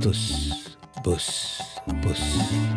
తుస్ బుస్ బుస్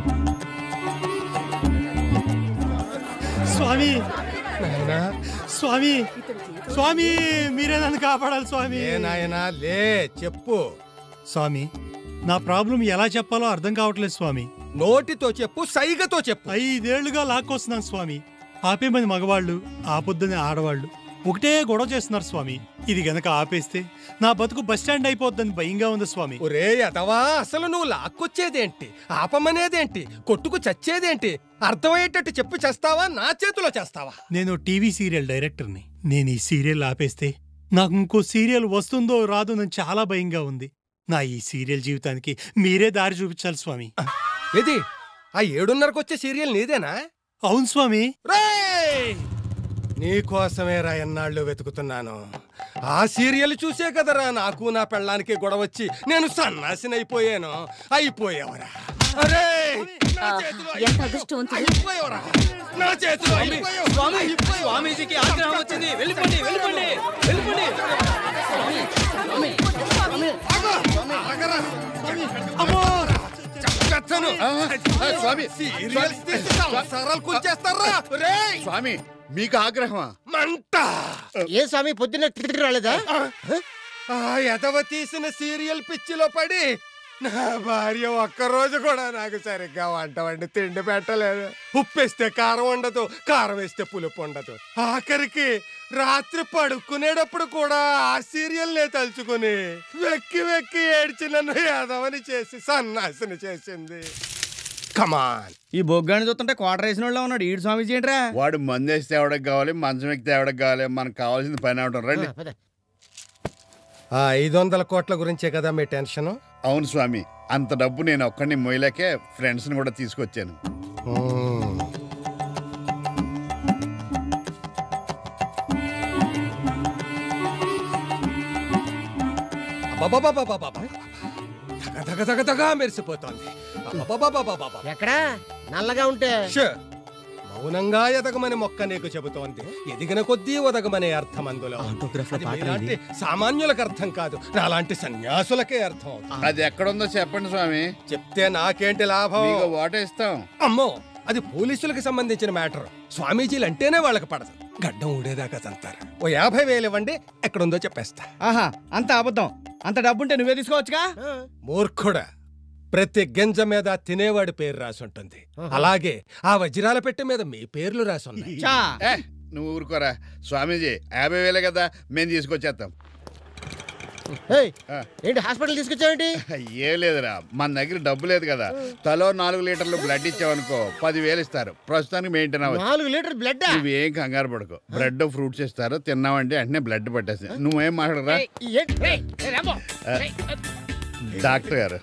స్వామి నాయనా స్వామి స్వామి మీరే నన్ను కాపాడాలి స్వామి ఏ నాయనా లే చెప్పు స్వామి నా ప్రాబ్లం ఎలా చెప్పాలో అర్థం కావట్లేదు స్వామి నోటితో చెప్పు సైగతో చెప్పు ఐదేళ్లుగా లాక్కొస్తున్నాను స్వామి ఆపేమని మగవాళ్ళు ఆపొద్దని ఆడవాళ్ళు ఒకటే గొడవ చేస్తున్నారు స్వామి ఇది గనక ఆపేస్తే నా బతుకు బస్టాండ్ అయిపోద్దని భయంగా ఉంది స్వామి ఒరే అదవా అసలు నువ్వు లాక్కొచ్చేదేంటి ఆపమనేదేంటి కొట్టుకు చచ్చేదేంటి అర్థమయ్యేటట్టు చెప్పు చేస్తావా నా చేతిలో చేస్తావా నేను టీవీ సీరియల్ డైరెక్టర్ని నేను ఈ సీరియల్ ఆపేస్తే నాకు ఇంకో సీరియల్ వస్తుందో రాదో అని చాలా భయంగా ఉంది నా ఈ సీరియల్ జీవితానికి మీరే దారి చూపించాలి స్వామి ఇది ఆ ఏడున్నరకు వచ్చే సీరియల్ నీదేనా అవును స్వామి రేయ్! నీకోసమే రా ఎన్నాళ్ళు వెతుకుతున్నాను ఆ సీరియల్ చూసే కదరా నాకు నా పెళ్ళానికి గొడవచ్చి నేను సన్నాసినైపోయాను అయిపోయావరా అరే నా చేతిలో ఎంత అయిపోయావు. అదృష్టవంతుడు. అయిపోయావురా. నా చేతిలో అయిపోయావు. అయిపోయావు. స్వామీజీకి ఆగ్రహం వచ్చింది వెళ్ళిపోండి వెళ్ళిపోండి వెళ్ళిపోండి ఆగరా. అమ్మో! చంపేస్తాను. స్వామి సీరియల్స్ తీసి సంసారాలు కూల్చేస్తారా రేయ్! స్వామి మీకు ఆగ్రహమా మంట ఏ స్వామి పొద్దున్న టికెట్ రాలేదా ఆ ఎదవ తీసిన సీరియల్ పిచ్చిలో పడి నా భార్య ఒక్కరోజు కూడా నాకు సరిగ్గా వంట వండి తిండి పెట్టలేదు ఉప్పేస్తే కారం ఉండదు కారం వేస్తే పులుపు ఉండదు ఆఖరికి రాత్రి పడుకునేటప్పుడు కూడా ఆ సీరియల్ నే తలుచుకుని వెక్కి వెక్కి ఏడ్చి నన్ను ఎదవని చేసి సన్నాసిని చేసింది కమాన్ ఈ బొగ్గాన్ని చూస్తుంటే క్వార్టర్ వేసిన వాళ్ళు ఉన్నాడు ఈడు స్వామీజీ ఏంట్రా వాడు మందేసి తేవడానికి కావాలి మంచం ఎక్కి తేవడానికి కావాలి మనకు కావాల్సింది పని అవడం రండి ఆ ఐదు వందల కోట్ల గురించే కదా మీ టెన్షన్ అవును స్వామి అంత డబ్బు నేను ఒక్కడిని మొయ్యలేకే ఫ్రెండ్స్ని కూడా తీసుకొచ్చాను అబ్బబ్బబ్బబ్బబ్బబ్బ. దగ దగ దగ దగ మెరిసిపోతోంది అబ్బబ్బబ్బబ్బబ్బబ్బ. ఎక్కడా నల్లగా ఉంటే ష్. మౌనంగా ఎదగమని మొక్క నీకు చెబుతోంది ఎదిగిన కొద్దీ ఒదగమనే అర్థం అందులో అది మీలాంటి సామాన్యులకు అర్థం కాదు నాలాంటి సన్యాసులకే అర్థం అవుతుంది. అది ఎక్కడుందో చెప్పండి స్వామి చెప్తే నాకేంటి లాభం మీకు ఓట ఇస్తాం అమ్మో అది పోలీసులకు సంబంధించిన మ్యాటర్ స్వామీజీలు అంటేనే వాళ్ళకి పడదు గడ్డం ఊడేదాకా తంతారు ఓ యాభై వేలు ఇవ్వండి ఎక్కడుందో చెప్పేస్తా ఆహా అంత అబద్ధం అంత డబ్బుంటే నువ్వే తీసుకోవచ్చుగా మూర్ఖుడా ప్రతి గింజ మీద తినేవాడి పేరు రాసి ఉంటుంది అలాగే ఆ వజ్రాల పెట్టె మీద మీ పేర్లు రాసి ఉన్నాయి చా ఏ నువ్వు ఊరుకోరా స్వామీజీ యాభై వేలే కదా మేము తీసుకొచ్చేస్తాం ఏయ్, ఆ. ఏంటి హాస్పిటల్ తీసుకొచ్చావేంటి ఏం లేదురా మన దగ్గర డబ్బు లేదు కదా తలో నాలుగు లీటర్లు బ్లడ్ ఇచ్చావనుకో పదివేలు ఇస్తారు ప్రస్తుతానికి మెయింటైన్ అవ్వచ్చు నాలుగు లీటర్ బ్లడ్ నువ్వేం కంగారు పడుకో బ్రెడ్ ఫ్రూట్స్ ఇస్తారు తిన్నావంటే వెంటనే బ్లడ్ పట్టేసి నువ్వేం మాట్లాడరా డాక్టర్ గారు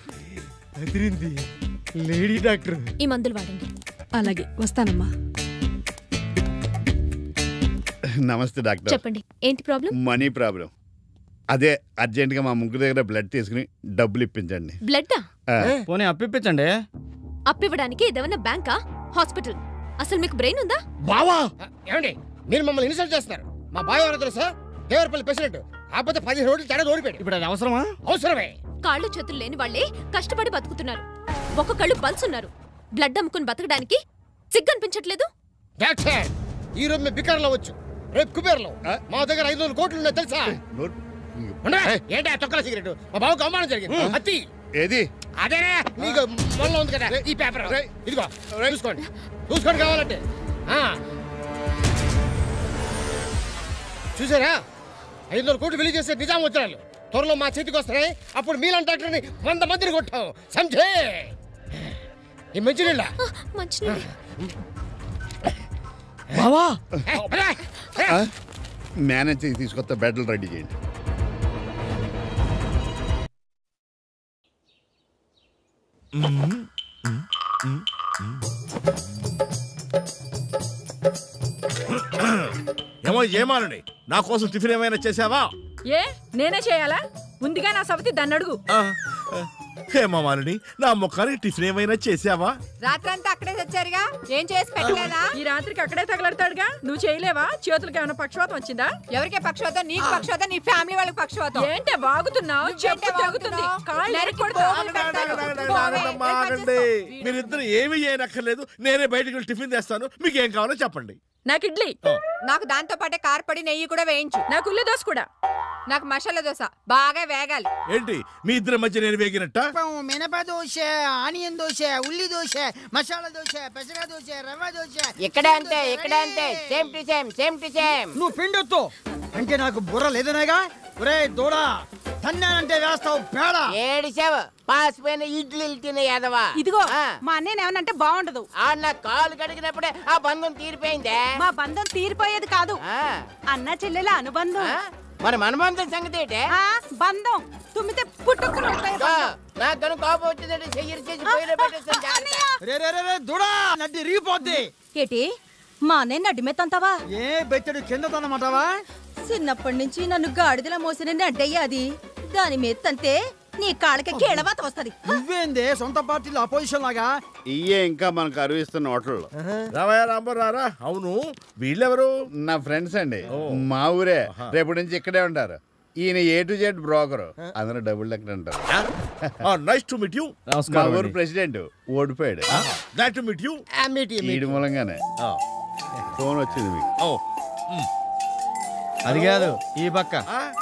లేడీ డాక్టర్ ఈ మందులు వాడండి అలాగే వస్తానమ్మా నమస్తే డాక్టర్ చెప్పండి ఏంటి ప్రాబ్లం మనీ ప్రాబ్లం అదే అర్జెంటుగా మా ముగ్గురు దగ్గర బ్లడ్ తీసుకుని డబ్బులు ఇప్పించండి బ్లడ్డా ఆ, పోనీ అప్పిప్పించండి అప్పివ్వడానికి ఏదేమన్నా బ్యాంకా హాస్పిటల్ అసలు మీకు బ్రెయిన్ ఉందా బావా ఏమండి మీరు మమ్మల్ని ఇన్సల్ట్ చేస్తున్నారు మా బాయ్ ఎవరో తెలుసా దేవరపల్లి ప్రెసిడెంట్ కాకపోతే పదిహేను రోజులు తేడా ఓడిపోయాడు ఇప్పుడు అది అవసరమా అవసరమే కాళ్ళు చేతులు లేని వాళ్ళే కష్టపడి బతుకుతున్నారు ఒక్కొక్కళ్ళు పల్స్ ఉన్నారు బ్లడ్ అమ్ముకుని బతకడానికి సిగ్గు అనిపించట్లేదు డాక్టర్ ఈ రోజు మేము బికార్లో వచ్చు రేపు కుబేర్లో ఆ? మా దగ్గర ఐదు వందల కోట్లు ఉన్నాయి తెలుసా నోట్- ఉండవా? ఏంటి ఆ తొక్కల సిగరెట్ మా బావకు అవమానం జరిగింది అత్తి ఏది అదేనే నీకు మొన్న ఉంది కదా ఈ పేపర్ రేయ్. ఇదిగో చూసుకోండి చూసుకోండి కావాలంటే ఆ. చూసారా ఐదు వందల కోట్లు విలువ చేసే నిజాం వచ్చారు త్వరలో మా చేతికి వస్తాయి అప్పుడు మీలాంటి డాక్టర్ని వంద మందిని కొట్టాం సంజే ఈ మంచినీళ్ళ మంచినీళ్ళు బావా ఆ? మేనేజ్ చేసి తీసుకొస్తా బెడ్లు రెడీ చేయండి ఏమో ఏమాలండి నా కోసం టిఫిన్ ఏమైనా చేసావా ఏ నేనే చేయాలా ఉందిగా నా సవతి దాన్ని అడుగు ఆ, హేమమాలిని నా ముఖానికి టిఫిన్ ఏమైనా చేసావా రాత్రంతా అక్కడే తెచ్చారుగా ఏం చేసి పెట్టలేదా ఈ రాత్రికి అక్కడే తగలడతాడుగా నువ్వు చేయలేవా చేతులకి ఏమైనా పక్షవాతం వచ్చిందా ఎవరికే పక్షవాతం నీకు పక్షవాతం నీ ఫ్యామిలీ వాళ్ళకి పక్షవాతం ఏంటే బాగుతున్నావు చెప్పు నువ్వేంటే తెగుతుంది వాగుతున్నావ్? కాళ్ళు నరికి కొడతా. పోగులు పెడతాను. పోవే, ఆగండి, ఏం ఆగండి. పని మీరిద్దరు ఏమి చేయనక్కర్లేదు నేనే బయటికి వెళ్ళి టిఫిన్ తెస్తాను మీకు ఏం కావాలో చెప్పండి నాకు ఇడ్లీ నాకు దాంతో పాటే కార్పడి నెయ్యి కూడా వేయించు నాకు ఉల్లి దోశ కూడా నాకు మసాలా దోశ బాగా వేగాలి ఏంటి మీ ఇద్దరి మధ్య నేను వేగినట్ట మినప దోశ ఆనియన్ దోశ ఉల్లి దోశ మసాలా దోశ పెసర దోశ రవ్వ దోశ ఇక్కడే అంతే ఇక్కడే అంతే same to same same to same నువ్వు పిండొద్దు అంటే నాకు బుర్ర లేదనేగా ఒరే దూడా తన్నానంటే వేస్తావు పేడ ఏడిసావు పాసిపోయిన ఇడ్లీలు తినే ఎదవా ఇదిగో ఆ. మా అన్నయ్య ఏమనంటే బాగుండదు ఆ నా కాలు కడిగినప్పుడే ఆ బంధం తీరిపోయిందే మా బంధం తీరిపోయేది కాదు ఆ, అన్న చెల్లెల అనుబంధం ఆ? మరి మనబంధం సంగతి ఏంటే ఆ, బంధం తుమ్మితే పుట్టుకుని ఆ, నాకు కనుక కోపం వచ్చిందంటే చెయ్యి చేసి పోయిన పెట్టేస్తాను జాగ్రత్త. రే రే రే రే దూడా నడ్డి రీపోద్ది ఏటి మా అన్నయ్య నడిమెత్తంతావా ఏ బెత్తడు కింద తన్నమాటవా చిన్నప్పటి నుంచి నన్ను గాడిదల మోసిన నడ్డయ్య అది దాని మెత్తంతే నీ కాళ్ళకి కీళ్ళవాత వస్తది నువ్వేందే సొంత పార్టీలో అపోజిషన్ లాగా ఇయ్యే ఇంకా మనకు అరువిస్తున్న హోటల్లో రావయ్య రాంబర్ రారా అవును వీళ్ళెవరు నా ఫ్రెండ్స్ అండి మా ఊరే రేపటి నుంచి ఇక్కడే ఉంటారు ఈయన ఏ టు జెడ్ బ్రోకర్ అందరూ డబుల్ డెక్కర్ అంటారు నైస్ టు మీట్ యూ మా ఊరు ప్రెసిడెంట్ ఓడిపోయాడు గ్లాడ్ టు మీట్ యూ ఈడి మూలంగానే ఫోన్ వచ్చింది మీకు ఓ అది కాదు ఈ పక్క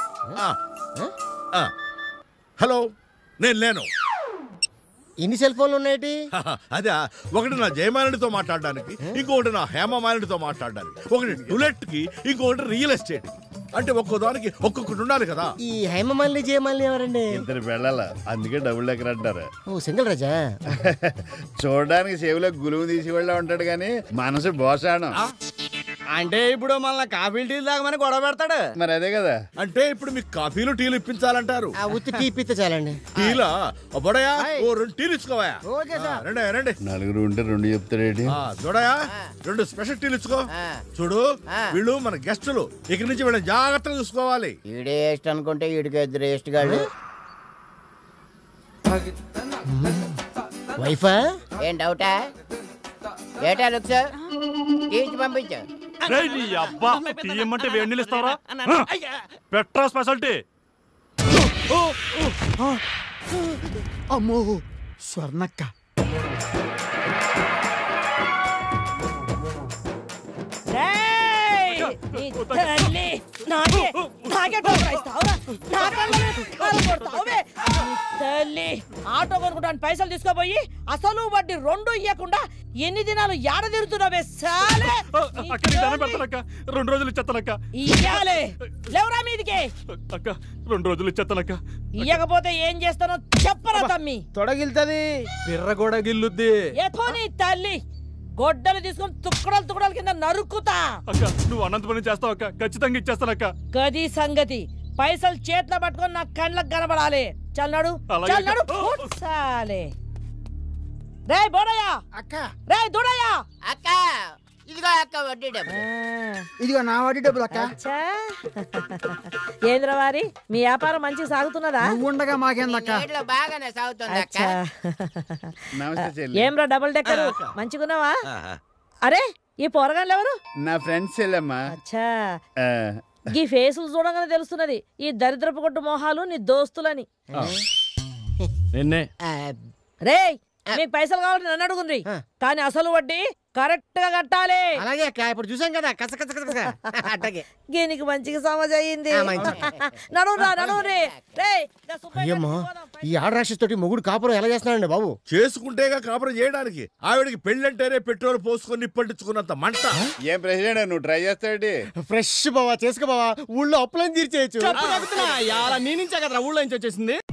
హలో నేను లేను ఎన్ని సెల్ ఫోన్లు ఉన్నాయేటి అదే ఒకటి నా జయమాలినితో మాట్లాడడానికి ఇంకొకటి నా హేమమాలినితో మాట్లాడడానికి ఒకటి టులెట్ కి ఇంకొకటి రియల్ ఎస్టేట్ అంటే ఒక్కో దానికి ఒక్కొక్కటి ఉండాలి కదా ఈ హైమమాలిని జయమాలిని ఎవరండి ఇద్దరు వెళ్ళాల అందుకే డబుల్ డెక్కర్ అంటారు ఓ సింగిల్ రాజా చూడడానికి సేవులో గులువు తీసి వెళ్ళా ఉంటాడు కానీ మనసు బోసాడం అంటే ఇప్పుడు మళ్ళీ కాఫీ టీ తాగమని గొడవ పెడతాడు మరి అదే కదా అంటే ఇప్పుడు మీకు కాఫీలు టీలు ఇప్పించాలంటారు ఆ ఉత్తి టీ పిత్త చాలండి టీలా బొడయా ఓ రెండు టీలు ఇచ్చుకోవా ఓకే సార్ రండి రండి నలుగురు ఉంటే రెండు చెప్తాడేంటి ఆ, చూడయా రెండు స్పెషల్ టీలు ఇచ్చుకో ఆ. చూడు వీళ్ళు మన గెస్టులు ఇక్కడి నుంచి వీళ్ళని జాగ్రత్తగా చూసుకోవాలి ఈడే వేస్ట్ అనుకుంటే ఈడికి ఇద్దరు వేస్ట్ గాళ్ళు వైఫా ఏం డౌటా ఏటా లుక్స్ తీసి పంపించు అబ్బా తీయమంటే వేడి నీళ్ళు ఇస్తావరా పెట్రా స్పెషాలిటీ అమ్మో స్వర్ణక్క తల్లి ఆటో కొనుక్కోడానికి పైసలు తీసుకోపోయి అసలు వడ్డీ రెండు ఇయ్యకుండా ఎన్ని దినాలు ఏడ తిరుగుతున్నావే సాలే అక్క నీకు దండం పెడతానక్క రెండు రోజులు ఇచ్చేస్తానక్క ఇయ్యాలే లేవరా మీదికి అక్క రెండు రోజులు ఇచ్చేస్తానక్క ఇయ్యకపోతే ఏం చేస్తానో చెప్పరా తమ్మి తొడగిల్తది బిర్ర కూడా గిల్లుద్ది ఎతో నీ తల్లి గొడ్డలు తీసుకొని తుక్కడలు తుక్కడల కింద నరుక్కుతా అక్క నువ్వు అనంతపురం చేస్తావు అక్క ఖచ్చితంగా ఇచ్చేస్తానక్క గది సంగతి పైసలు చేతిలో పట్టుకొని నా కళ్ళకు కనబడాలి చల్నాడు అలాగే చల్నాడు అక్క. సాలే రే బోడయ్య అక్క రే దుడయ్య అక్క ఇదిగో అక్క వడ్డీ డబ్బు ఇదిగో నా వాడి డబ్బులు అక్క అచ్చా ఏంద్ర వారి మీ వ్యాపారం మంచిగా సాగుతున్నదా నువ్వు ఉండగా మాకేందక్క ఏట్లో బాగానే సాగుతుంది అక్క అచ్చా నమస్తే చెల్లి ఏమ్రా డబుల్ డెక్కర్ మంచిగున్నావా అరే ఈ పోరగాళ్ళు ఎవరు నా ఫ్రెండ్స్ చెల్లమ్మా అచ్చా ఆ, ఈ ఫేసులు చూడగానే తెలుస్తున్నది ఈ దరిద్రపు కొట్టు మొహాలు నీ దోస్తులని నిన్నే రేయ్ మీకు పైసలు కావాలని నన్ను అడుగుండ్రి కానీ అసలు వడ్డీ కరెక్ట్ గా కట్టాలి అలాగే అక్క ఇప్పుడు చూసాం కదా కస కస కస కస అట్టగే దీనికి మంచిగా సమజ్ అయ్యింది ఆ, మంచి. నడువురా నడువురి రేయ్ నా సుబ్బయ్య అయ్యమ్మా గారికి పోదాం, ఈ ఆడరాక్షస్ తోటి మొగుడు కాపురం ఎలా చేస్తున్నాడండి బాబు చేసుకుంటేగా కాపురం చేయడానికి ఆవిడకి పెళ్ళంటేనే పెట్రోల్ పోసుకొని నిప్పంటించుకున్నంత మంట ఏం ప్రెసిడెంట్ నువ్వు ట్రై చేస్తావేంటి ఫ్రెష్ బావా చేసుకో బావా ఊళ్ళో అప్పులని తీర్చేయచ్చు నీ నుంచే కదా ఊళ్ళో నుంచి వచ్చేసింది